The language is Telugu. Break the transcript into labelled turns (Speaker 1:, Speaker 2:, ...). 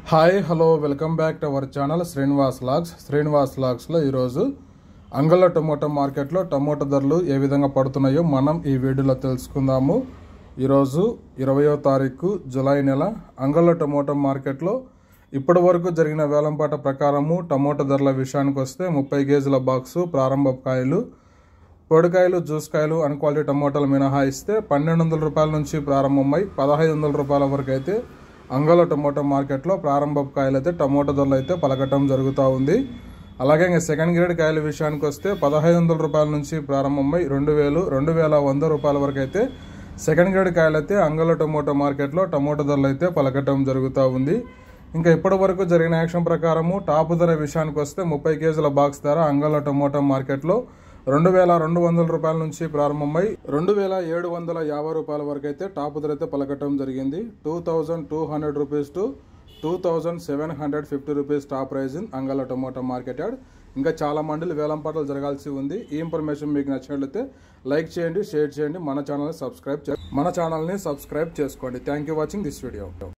Speaker 1: hi hello welcome back to our channel Srinivas vlogs Srinivas లాగ్స్లో ఈరోజు అంగళ్ళ టమోటా మార్కెట్లో టమోటా ధరలు ఏ విధంగా పడుతున్నాయో మనం ఈ వీడియోలో తెలుసుకుందాము ఈరోజు ఇరవయో తారీఖు జూలై నెల అంగళ్ళ టమోటా మార్కెట్లో ఇప్పటి వరకు జరిగిన వేలంపాట ప్రకారము టమోటా ధరల విషయానికి వస్తే ముప్పై కేజీల బాక్సు ప్రారంభ కాయలు పొడికాయలు జ్యూస్ కాయలు అన్ క్వాలిటీ టమోటాలు మినహాయిస్తే పన్నెండు వందల రూపాయల నుంచి ప్రారంభమై పదహైదు వందల రూపాయల వరకు అయితే అంగళ టమోటా మార్కెట్లో ప్రారంభ కాయలు అయితే టమోటా ధరలు అయితే పలకటం జరుగుతూ ఉంది అలాగే ఇంకా సెకండ్ గ్రేడ్ కాయల విషయానికి వస్తే పదహైదు వందల రూపాయల నుంచి ప్రారంభమై రెండు వేలు రెండు వేల వంద రూపాయల వరకు అయితే సెకండ్ గ్రేడ్ కాయలు అయితే అంగళ టమోటా మార్కెట్లో టమోటా ధరలు అయితే పలకటం జరుగుతూ ఉంది ఇంకా ఇప్పటి వరకు జరిగిన యాక్షన్ ప్రకారము టాప్ ధర విషయానికి వస్తే ముప్పై కేజీల బాక్స్ ధర అంగళ టమోటా మార్కెట్లో రెండు వేల రెండు వందల రూపాయల నుంచి ప్రారంభమై రెండు వేల ఏడు వందల యాభై రూపాయల వరకు అయితే టాప్ ధర అయితే పలకటం జరిగింది two thousand two hundred rupees to two thousand seven hundred fifty rupees top price in అంగళ టమోటా మార్కెట్ యార్డ్ ఇంకా చాలా మండలి వేలం పాటలు జరగాల్సి ఉంది ఈ ఇన్ఫర్మేషన్ మీకు నచ్చినట్లయితే లైక్ చేయండి షేర్ చేయండి మన ఛానల్ని సబ్స్క్రైబ్ చే మన ఛానల్ని సబ్స్క్రైబ్ చేసుకోండి thank you watching this video